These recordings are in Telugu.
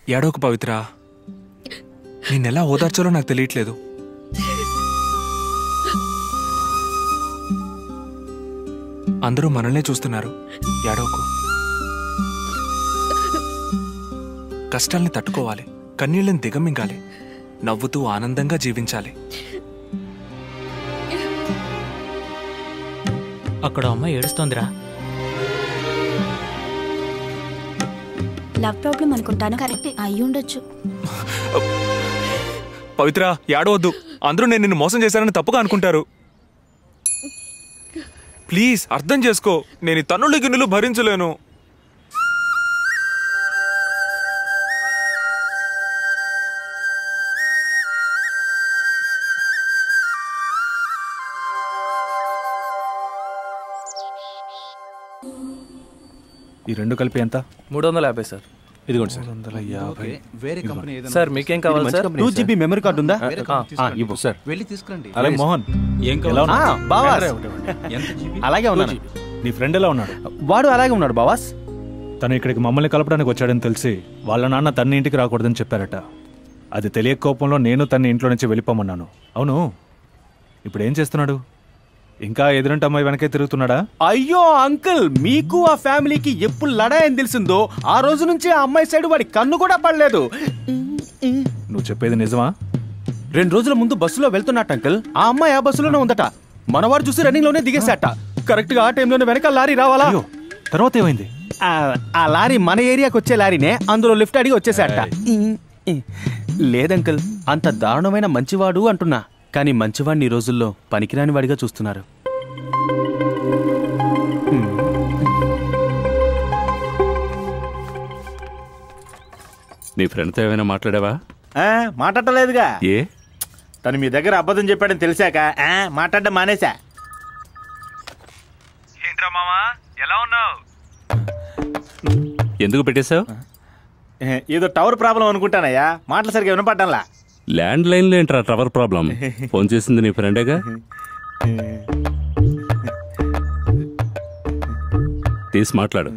ఏడోకు పవిత్ర నిన్నెలా ఓదార్చాలో నాకు తెలియట్లేదు అందరూ మనల్నే చూస్తున్నారు ఏడోకు కష్టాల్ని తట్టుకోవాలి కన్నీళ్ళని దిగమింగాలి నవ్వుతూ ఆనందంగా జీవించాలి అక్కడ అమ్మాయి ఏడుస్తోందిరా లవ్ ప్రాబ్లం అనుకుంటాను కరెక్ట్ అయి ఉండొచ్చు పవిత్ర ఏడవద్దు అందరూ నేను నిన్ను మోసం చేశానని తప్పుగా అనుకుంటారు ప్లీజ్ అర్థం చేసుకో నేను ఈ తన్నులు గిన్నెలు భరించలేను ఈ రెండు కలిపి ఎంత మూడు వందల యాభై సార్ ఇదిగోండి సార్ వందల యాభై వేరే కంపెనీ ఏదైనా సార్ మీకేం కావాలి sir two GB memory card ఉందా వేరే ఆ, కంపెనీ ఆ, తీసుకురండి. ఇవ్వు సార్ వెళ్ళి తీసుకురండి అలాగే మోహన్ ఏం ఎలా కావాలి ఉన్నావు? బావాస్ ఎంత జీబీ అలాగే ఉన్నాను నీ ఫ్రెండ్ ఎలా ఉన్నాడు వాడు అలాగే ఉన్నాడు బావాస్ తను ఇక్కడికి మమ్మల్ని కలపడానికి వచ్చాడని తెలిసి వాళ్ళ నాన్న తన ఇంటికి రాకూడదని చెప్పారట అది తెలియక కోపంలో నేను తన ఇంట్లో నుంచి వెళ్ళిపోమన్నాను అవును ఇప్పుడు ఏం చేస్తున్నాడు ఇంకా ఎదురంటే అమ్మాయి వెనకే తిరుగుతున్నాడా అయ్యో అంకుల్ మీకు ఆ ఫ్యామిలీకి ఎప్పుడు లడాయని తెలిసిందో ఆ రోజు నుంచి ఆ అమ్మాయి సైడ్ వాడి కన్ను కూడా పడలేదు నువ్వు చెప్పేది నిజమా రెండు రోజుల ముందు బస్సులో వెళ్తున్నట్టు అంకుల్ ఆ అమ్మాయి ఆ బస్సులోనే ఉందట మనవాడు చూసి రన్నింగ్ లోనే దిగేశాట కరెక్ట్ గా ఆ టైంలోనే వెనక లారీ రావాలా అయ్యో తర్వాత ఏమైంది ఆ, ఆ లారీ మన ఏరియాకి వచ్చే లారీనే అందులో లిఫ్ట్ అడిగి వచ్చేసాట లేదంకుల్ అంత దారుణమైన మంచివాడు అంటున్నా కానీ మంచివాడిని ఈ రోజుల్లో పనికిరాని వాడిగా చూస్తున్నారు నీ ఫ్రెండ్తో ఏమైనా మాట్లాడావా ఆ, మాట్లాడలేదుగా ఏ తను మీ దగ్గర అబద్ధం చెప్పాడని తెలిసాక ఆ, మాట్లాడడం మానేశా ఏంట్రా మామా ఎలా ఉన్నావు ఎందుకు పెట్టేశావు ఏ, ఏదో టవర్ ప్రాబ్లం అనుకుంటానయ్యా మాటలు సరిగా వినపడ్డంలా ల్యాండ్ లైన్లో ఏంట్రా టవర్ ప్రాబ్లం ఫోన్ చేసింది నీ ఫ్రెండేగా తీసి మాట్లాడు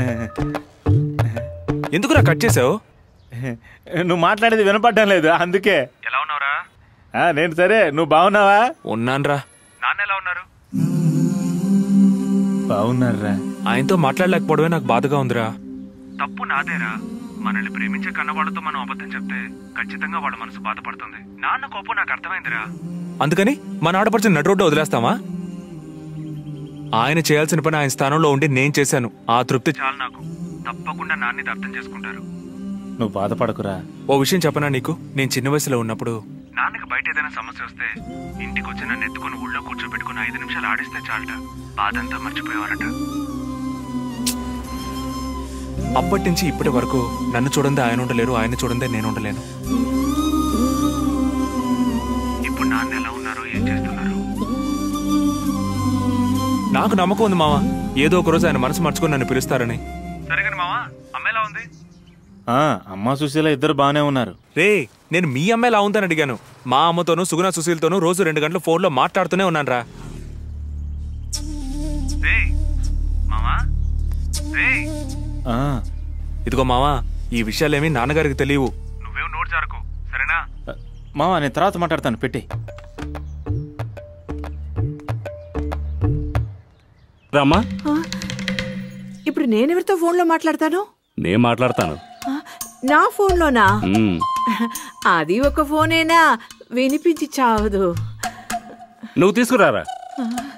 ఎందుకురా కట్ చేసావు నువ్వు మాట్లాడేది వినపడ్డం లేదు అందుకే ఎలా ఉన్నావురా ఆ, నేను సరే నువ్వు బాగున్నావా ఉన్నాన్రా నాన్న ఎలా ఉన్నారు బాగున్నారా ఆయనతో మాట్లాడలేకపోవడమే నాకు బాధగా ఉందిరా తప్పు నాదేరా మనల్ని ప్రేమించే కన్నవాళ్ళతో మనం అబద్ధం చెప్తే ఖచ్చితంగా వాళ్ళ మనసు బాధపడుతుంది నాన్న కోపం నాకు అర్థమైందిరా అందుకని మన ఆడపడిచిన నటు రోడ్డు వదిలేస్తావా ఆయన చేయాల్సిన పని ఆయన స్థానంలో ఉండి నేను చేశాను ఆ తృప్తి చాలు నాకు తప్పకుండా నాన్నది అర్థం చేసుకుంటారు నువ్వు బాధపడకురా ఓ విషయం చెప్పనా నీకు నేను చిన్న వయసులో ఉన్నప్పుడు నాన్నకి బయట ఏదైనా సమస్య వస్తే ఇంటికి వచ్చి నన్ను ఎత్తుకుని ఊళ్ళో కూర్చోబెట్టుకుని ఐదు నిమిషాలు ఆడిస్తే చాలట బాధంతా మర్చిపోయేవారట అప్పటి నుంచి ఇప్పటి వరకు నన్ను చూడందే ఆయన ఉండలేరు ఆయన చూడందే నేను ఉండలేను ఇప్పుడు నాన్న ఎలా ఉన్నారు ఏం చేస్తున్నారు నాకు నమ్మకం ఉంది మావా ఏదో ఒక రోజు ఆయన మనసు మార్చుకొని నన్ను పిలుస్తారని సరే కానీ మావా అమ్మ ఎలా ఉంది ఆ, అమ్మ సుశీల ఇద్దరు బాగానే ఉన్నారు రే నేను మీ అమ్మాయి ఎలా ఉందని అడిగాను మా అమ్మతోనూ సుగుణ సుశీల్తోనూ రోజు రెండు గంటలు ఫోన్లో మాట్లాడుతూనే ఉన్నాను రా ఆ, ఇదిగో మావా ఈ విషయాలేమి నాన్నగారికి తెలియవు నువ్వేం నోట్ జారకు సరేనా మావా నేను తర్వాత మాట్లాడతాను పెట్టి రామ్మా ఇప్పుడు నేనెవరితో ఫోన్లో మాట్లాడతాను నేను మాట్లాడతాను ఆ, నా ఫోన్లోనా మ్మ్. అది ఒక ఫోనేనా వినిపించి చావదు నువ్వు తీసుకురారా ఆ,